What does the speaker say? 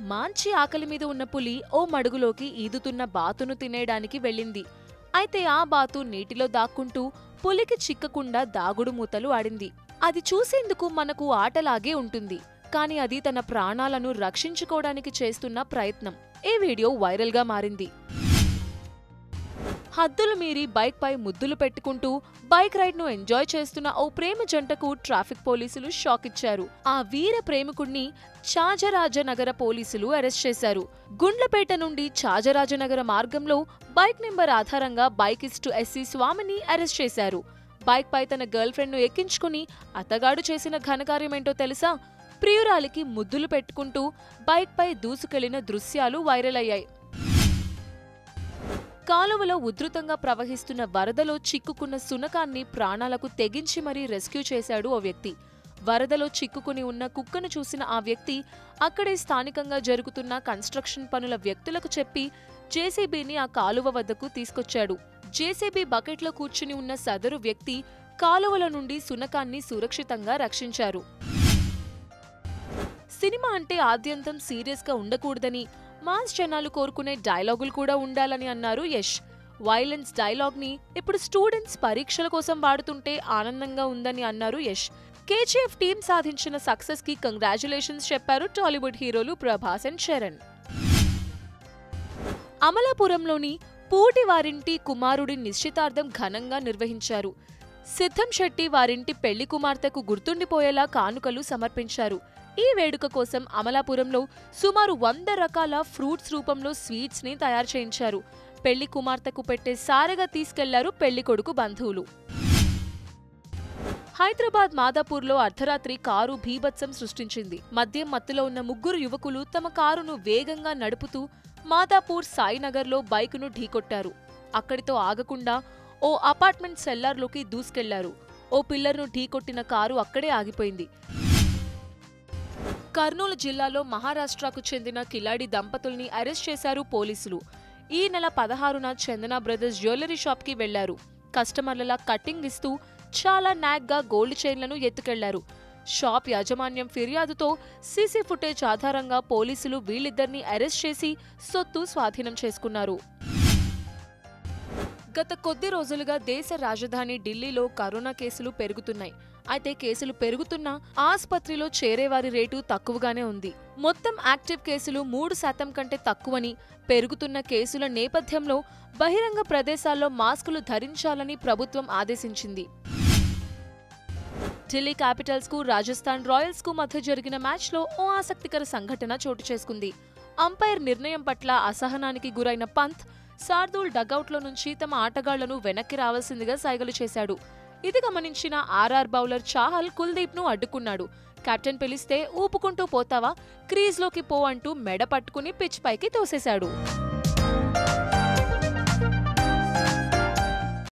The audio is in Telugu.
మాంచి ఆకలి మీద ఉన్న పులి ఓ మడుగులోకి ఈదుతున్న బాతును తినేయడానికి వెళ్ళింది అయితే ఆ బాతు నీటిలో దాక్కుంటూ పులికి చిక్కకుండా దాగుడు మూతలు ఆడింది అది చూసేందుకు మనకు ఆటలాగే ఉంటుంది కానీ అది తన ప్రాణాలను రక్షించుకోవడానికి చేస్తున్న ప్రయత్నం ఈ వీడియో వైరల్గా మారింది హద్దులు మీరి బైక్ పై ముద్దులు పెట్టుకుంటూ బైక్ రైడ్ ను ఎంజాయ్ చేస్తున్న ఓ ప్రేమ జంటకు ట్రాఫిక్ పోలీసులు షాక్ ఇచ్చారు ఆ వీర ప్రేమికుణ్ణి చాజరాజనగర పోలీసులు అరెస్ట్ చేశారు గుండ్లపేట నుండి చాజరాజనగర మార్గంలో బైక్ నెంబర్ ఆధారంగా బైకిస్టు ఎస్సీ స్వామిని అరెస్ట్ చేశారు బైక్ పై తన గర్ల్ ఫ్రెండ్ ను ఎక్కించుకుని అతగాడు చేసిన ఘనకార్యమేంటో తెలుసా ప్రియురాలికి ముద్దులు పెట్టుకుంటూ బైక్ పై దూసుకెళ్లిన దృశ్యాలు వైరల్ అయ్యాయి కాలువలో ఉధృతంగా ప్రవహిస్తున్న వరదలో చిక్కుకున్న సునకాన్ని ప్రాణాలకు తెగించి మరీ రెస్క్యూ చేశాడు ఓ వ్యక్తి వరదలో చిక్కుకుని ఉన్న కుక్కను చూసిన ఆ వ్యక్తి అక్కడే స్థానికంగా జరుగుతున్న కన్స్ట్రక్షన్ పనుల వ్యక్తులకు చెప్పి జేసీబీని ఆ కాలువ వద్దకు తీసుకొచ్చాడు జేసీబీ బకెట్లో కూర్చుని ఉన్న సదరు వ్యక్తి కాలువల నుండి సునకాన్ని సురక్షితంగా రక్షించారు సినిమా అంటే ఆద్యంతం సీరియస్ గా ఉండకూడదని మాస్ జనాలు కోరుకునే డైలాగులు కూడా ఉండాలని అన్నారు యష్ వైలెన్స్ డైలాగ్ ని ఇప్పుడు స్టూడెంట్స్ పరీక్షల కోసం వాడుతుంటే ఆనందంగా ఉందని అన్నారు యష్ కేజీఎఫ్ టీం సాధించిన సక్సెస్ కి కంగ్రాచులేషన్స్ చెప్పారు టాలీవుడ్ హీరోలు ప్రభాస్ అండ్ చరణ్ అమలాపురంలోని పూటి వారింటి కుమారుడి నిశ్చితార్థం ఘనంగా నిర్వహించారు సిద్ధం శెట్టి వారింటి పెళ్లి కుమార్తెకు గుర్తుండిపోయేలా కానుకలు సమర్పించారు ఈ వేడుక కోసం అమలాపురంలో సుమారు వంద రకాల ఫ్రూట్స్ రూపంలో స్వీట్స్ ని తయారు చేయించారు పెళ్లి కుమార్తెకు పెట్టే సారెగా తీసుకెళ్లారు పెళ్లి కొడుకు బంధువులు హైదరాబాద్ మాదాపూర్లో అర్ధరాత్రి కారు భీభత్సం సృష్టించింది మద్యం మత్తులో ఉన్న ముగ్గురు యువకులు తమ కారును వేగంగా నడుపుతూ మాదాపూర్ సాయినగర్లో బైకును ఢీకొట్టారు అక్కడితో ఆగకుండా ఓ అపార్ట్మెంట్ సెల్లార్లోకి దూసుకెళ్లారు ఓ పిల్లర్ను ఢీకొట్టిన కారు అక్కడే ఆగిపోయింది కర్నూలు జిల్లాలో మహారాష్ట్రకు చెందిన కిలాడి దంపతుల్ని అరెస్ట్ చేశారు పోలీసులు ఈ నెల పదహారున చందన బ్రదర్స్ జ్యువెలరీ షాప్కి వెళ్లారు కస్టమర్లలా కట్టింగ్ ఇస్తూ చాలా నాగ్గా గోల్డ్ చైన్లను ఎత్తుకెళ్లారు షాప్ యాజమాన్యం ఫిర్యాదుతో సీసీ ఫుటేజ్ ఆధారంగా పోలీసులు వీళ్ళిద్దరిని అరెస్ట్ చేసి సొత్తు స్వాధీనం చేసుకున్నారు గత కొద్ది రోజులుగా దేశ రాజధాని ఢిల్లీలో కరోనా కేసులు పెరుగుతున్నాయి అయితే కేసులు పెరుగుతున్నా ఆసుపత్రిలో చేరేవారి రేటు తక్కువగానే ఉంది మొత్తం యాక్టివ్ కేసులు మూడు శాతం కంటే తక్కువని పెరుగుతున్న కేసుల నేపథ్యంలో బహిరంగ ప్రదేశాల్లో మాస్కులు ధరించాలని ప్రభుత్వం ఆదేశించింది ఢిల్లీ క్యాపిటల్స్ కు రాజస్థాన్ రాయల్స్ కు మధ్య జరిగిన మ్యాచ్లో ఓ ఆసక్తికర సంఘటన చోటు చేసుకుంది అంపైర్ నిర్ణయం పట్ల అసహనానికి గురైన పంత్ శార్దూల్ డగౌట్లో నుంచి తమ ఆటగాళ్లను వెనక్కి రావాల్సిందిగా సైగలు చేశాడు ఇది గమనించిన ఆర్ఆర్ బౌలర్ చాహల్ కుల్దీప్ ను అడ్డుకున్నాడు కెప్టెన్ పిలిస్తే ఊపుకుంటూ పోతావా క్రీజ్లోకి పో అంటూ మెడ పట్టుకుని పిచ్ పైకి తోసేశాడు